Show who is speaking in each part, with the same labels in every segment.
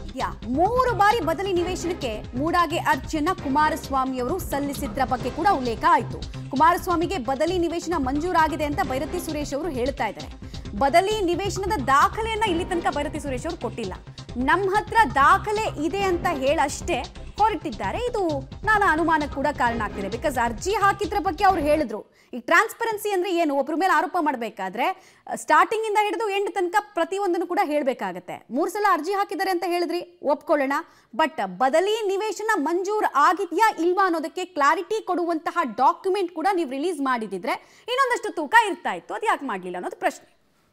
Speaker 1: ಆಗಿದ್ಯಾ ಮೂರು ಬಾರಿ ಬದಲಿ ನಿವೇಶನಕ್ಕೆ ಮೂಡಾಗೆ ಅರ್ಜಿಯನ್ನ ಕುಮಾರಸ್ವಾಮಿ ಅವರು ಸಲ್ಲಿಸಿದ್ರ ಬಗ್ಗೆ ಕೂಡ ಉಲ್ಲೇಖ ಆಯಿತು ಕುಮಾರಸ್ವಾಮಿಗೆ ಬದಲಿ ನಿವೇಶನ ಮಂಜೂರಾಗಿದೆ ಅಂತ ಭೈರತಿ ಸುರೇಶ್ ಅವರು ಹೇಳ್ತಾ ಇದ್ದಾರೆ ಬದಲಿ ನಿವೇಶನದ ದಾಖಲೆಯನ್ನ ಇಲ್ಲಿ ತನಕ ಭೈರತಿ ಸುರೇಶ್ ಅವರು ಕೊಟ್ಟಿಲ್ಲ ನಮ್ಮ ಹತ್ರ ದಾಖಲೆ ಇದೆ ಅಂತ ಹೇಳಷ್ಟೇ ಹೊರಟಿದ್ದಾರೆ ಇದು ನಾನಾ ಅನುಮಾನಕ್ಕೆ ಕೂಡ ಕಾರಣ ಆಗ್ತಿದೆ ಬಿಕಾಸ್ ಅರ್ಜಿ ಹಾಕಿದ್ರ ಬಗ್ಗೆ ಅವ್ರು ಹೇಳಿದ್ರು ಈ ಟ್ರಾನ್ಸ್ಪರೆನ್ಸಿ ಅಂದ್ರೆ ಏನು ಒಬ್ರ ಮೇಲೆ ಆರೋಪ ಮಾಡಬೇಕಾದ್ರೆ ಸ್ಟಾರ್ಟಿಂಗ್ ಇಂದ ಹಿಡಿದು ಎಂಡ್ ತನಕ ಪ್ರತಿಯೊಂದನ್ನು ಕೂಡ ಹೇಳಬೇಕಾಗತ್ತೆ ಮೂರು ಸಲ ಅರ್ಜಿ ಹಾಕಿದ್ದಾರೆ ಅಂತ ಹೇಳಿದ್ರಿ ಒಪ್ಕೊಳ್ಳೋಣ ಬಟ್ ಬದಲಿ ನಿವೇಶನ ಮಂಜೂರ್ ಆಗಿದೆಯಾ ಇಲ್ವಾ ಅನ್ನೋದಕ್ಕೆ ಕ್ಲಾರಿಟಿ ಕೊಡುವಂತಹ ಡಾಕ್ಯುಮೆಂಟ್ ಕೂಡ ನೀವು ರಿಲೀಸ್ ಮಾಡಿದಿದ್ರೆ ಇನ್ನೊಂದಷ್ಟು ತೂಕ ಇರ್ತಾ ಇತ್ತು ಅದು ಯಾಕೆ ಮಾಡಲಿಲ್ಲ ಅನ್ನೋದು ಪ್ರಶ್ನೆ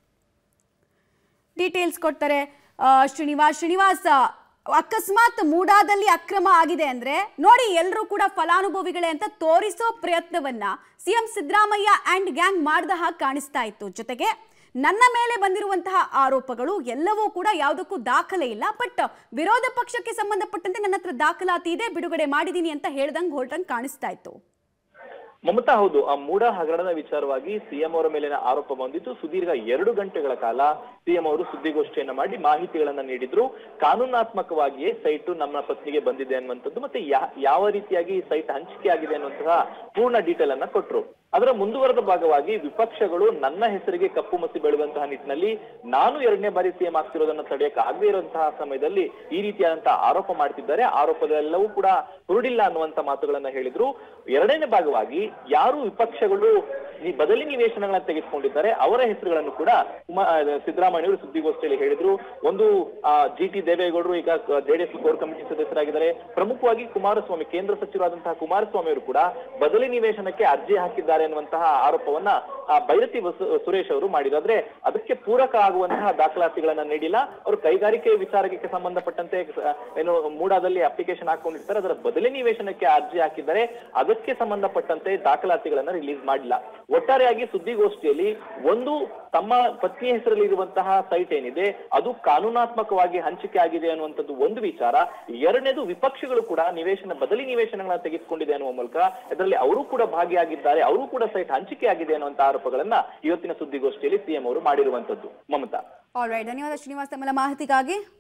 Speaker 1: ಡೀಟೇಲ್ಸ್ ಕೊಡ್ತಾರೆ ಆ, ಶ್ರೀನಿವಾಸ್ ಶ್ರೀನಿವಾಸ್ ಅಕಸ್ಮಾತ್ ಮೂಡಾದಲ್ಲಿ ಅಕ್ರಮ ಆಗಿದೆ ಅಂದ್ರೆ ನೋಡಿ ಎಲ್ಲರೂ ಕೂಡ ಫಲಾನುಭವಿಗಳೇ ಅಂತ ತೋರಿಸೋ ಪ್ರಯತ್ನವನ್ನ ಸಿಎಂ ಸಿದ್ದರಾಮಯ್ಯ ಅಂಡ್ ಗ್ಯಾಂಗ್ ಮಾಡಿದ ಹಾಗೆ ಕಾಣಿಸ್ತಾ ಇತ್ತು ಜೊತೆಗೆ ನನ್ನ ಮೇಲೆ ಬಂದಿರುವಂತಹ ಆರೋಪಗಳು ಎಲ್ಲವೂ ಕೂಡ ಯಾವುದಕ್ಕೂ ದಾಖಲೆ ಇಲ್ಲ ಬಟ್ ವಿರೋಧ ಪಕ್ಷಕ್ಕೆ ಸಂಬಂಧಪಟ್ಟಂತೆ ನನ್ನ ಹತ್ರ ದಾಖಲಾತಿ ಇದೆ ಬಿಡುಗಡೆ ಮಾಡಿದೀನಿ ಅಂತ ಹೇಳ್ದಂಗೆ ಹೊರಟಂಗೆ ಕಾಣಿಸ್ತಾ ಇತ್ತು
Speaker 2: ಮಮತಾ ಹೌದು ಆ ಮೂಡ ಹಗರಣದ ವಿಚಾರವಾಗಿ ಸಿಎಂ ಅವರ ಮೇಲಿನ ಆರೋಪ ಬಂದಿತ್ತು ಸುದೀರ್ಘ ಎರಡು ಗಂಟೆಗಳ ಕಾಲ ಸಿಎಂ ಅವರು ಸುದ್ದಿಗೋಷ್ಠಿಯನ್ನ ಮಾಡಿ ಮಾಹಿತಿಗಳನ್ನ ನೀಡಿದ್ರು ಕಾನೂನಾತ್ಮಕವಾಗಿಯೇ ಸೈಟ್ ನಮ್ಮ ಪತ್ನಿಗೆ ಬಂದಿದೆ ಅನ್ನುವಂಥದ್ದು ಮತ್ತೆ ಯಾ- ಯಾವ ರೀತಿಯಾಗಿ ಈ ಸೈಟ್ ಹಂಚಿಕೆ ಆಗಿದೆ ಅನ್ನುವಂತಹ ಪೂರ್ಣ ಡೀಟೇಲ್ ಅನ್ನ ಕೊಟ್ರು ಅದರ ಮುಂದುವರೆದ ಭಾಗವಾಗಿ ವಿಪಕ್ಷಗಳು ನನ್ನ ಹೆಸರಿಗೆ ಕಪ್ಪು ಮಸಿ ಬೆಳೆಯುವಂತಹ ನಿಟ್ಟಿನಲ್ಲಿ ನಾನು ಎರಡನೇ ಬಾರಿ ಸಿಎಂ ಆಗ್ತಿರೋದನ್ನ ತಡೆಯಕ್ಕೆ ಆಗದೇ ಇರುವಂತಹ ಸಮಯದಲ್ಲಿ ಈ ರೀತಿಯಾದಂತಹ ಆರೋಪ ಮಾಡ್ತಿದ್ದಾರೆ ಆರೋಪದೆಲ್ಲವೂ ಕೂಡ ಹುರುಡಿಲ್ಲ ಅನ್ನುವಂತ ಮಾತುಗಳನ್ನ ಹೇಳಿದ್ರು ಎರಡನೇ ಭಾಗವಾಗಿ ಯಾರು ವಿಪಕ್ಷಗಳು ಈ ಬದಲಿ ನಿವೇಶನಗಳನ್ನ ತೆಗೆದುಕೊಂಡಿದ್ದಾರೆ ಅವರ ಹೆಸರುಗಳನ್ನು ಕೂಡ ಕುಮಾ- ಆ, ಸಿದ್ದರಾಮಯ್ಯ ಅವರು ಸುದ್ದಿಗೋಷ್ಠಿಯಲ್ಲಿ ಹೇಳಿದ್ರು ಒಂದು ಜಿ ಟಿ ದೇವೇಗೌಡರು ಈಗ ಜೆಡಿಎಸ್ ಕೋರ್ ಕಮಿಟಿ ಸದಸ್ಯರಾಗಿದ್ದಾರೆ ಪ್ರಮುಖವಾಗಿ ಕುಮಾರಸ್ವಾಮಿ ಕೇಂದ್ರ ಸಚಿವರಾದಂತಹ ಕುಮಾರಸ್ವಾಮಿ ಅವರು ಕೂಡ ಬದಲಿ ನಿವೇಶನಕ್ಕೆ ಅರ್ಜಿ ಹಾಕಿದ್ದಾರೆ ಅನ್ನುವಂತಹ ಆರೋಪವನ್ನ ಆ, ಭೈರತಿ ವಸು- ಸುರೇಶ್ ಅವರು ಮಾಡಿದ್ರು ಆದ್ರೆ ಅದಕ್ಕೆ ಪೂರಕ ಆಗುವಂತಹ ದಾಖಲಾತಿಗಳನ್ನ ನೀಡಿಲ್ಲ ಅವರು ಕೈಗಾರಿಕೆ ವಿಚಾರಕ್ಕೆ ಸಂಬಂಧಪಟ್ಟಂತೆ ಆ, ಏನು ಮೂಡಾದಲ್ಲಿ ಅಪ್ಲಿಕೇಶನ್ ಹಾಕೊಂಡಿರ್ತಾರೆ ಅದರ ಬದಲಿ ನಿವೇಶನಕ್ಕೆ ಅರ್ಜಿ ಹಾಕಿದ್ದಾರೆ ಅದಕ್ಕೆ ಸಂಬಂಧಪಟ್ಟಂತೆ ದಾಖಲಾತಿಗಳನ್ನ ರಿಲೀಸ್ ಮಾಡಿಲ್ಲ ಒಟ್ಟಾರೆಯಾಗಿ ಸುದ್ದಿಗೋಷ್ಠಿಯಲ್ಲಿ ಒಂದು ತಮ್ಮ ಪತ್ನಿ ಹೆಸರಲ್ಲಿ ಇರುವಂತಹ ಸೈಟ್ ಏನಿದೆ ಅದು ಕಾನೂನಾತ್ಮಕವಾಗಿ ಹಂಚಿಕೆ ಆಗಿದೆ ಅನ್ನುವಂಥದ್ದು ಒಂದು ವಿಚಾರ ಎರಡನೇದು ವಿಪಕ್ಷಗಳು ಕೂಡ ನಿವೇಶನ ಬದಲಿ ನಿವೇಶನಗಳನ್ನ ತೆಗೆದುಕೊಂಡಿದೆ ಅನ್ನುವ ಮೂಲಕ ಇದರಲ್ಲಿ ಅವರು ಕೂಡ ಭಾಗಿಯಾಗಿದ್ದಾರೆ ಅವರು ಕೂಡ ಸೈಟ್ ಹಂಚಿಕೆ ಆಗಿದೆ ಅನ್ನುವಂತ ಆರೋಪಗಳನ್ನ ಇವತ್ತಿನ ಸುದ್ದಿಗೋಷ್ಠಿಯಲ್ಲಿ ಸಿಎಂ ಅವರು ಮಾಡಿರುವಂತದ್ದು ಮಮತಾ
Speaker 1: ಆಲ್ ರೈಟ್ ಧನ್ಯವಾದ ಶ್ರೀನಿವಾಸ್ ತಮ್ಮೆಲ್ಲ ಮಾಹಿತಿಗಾಗಿ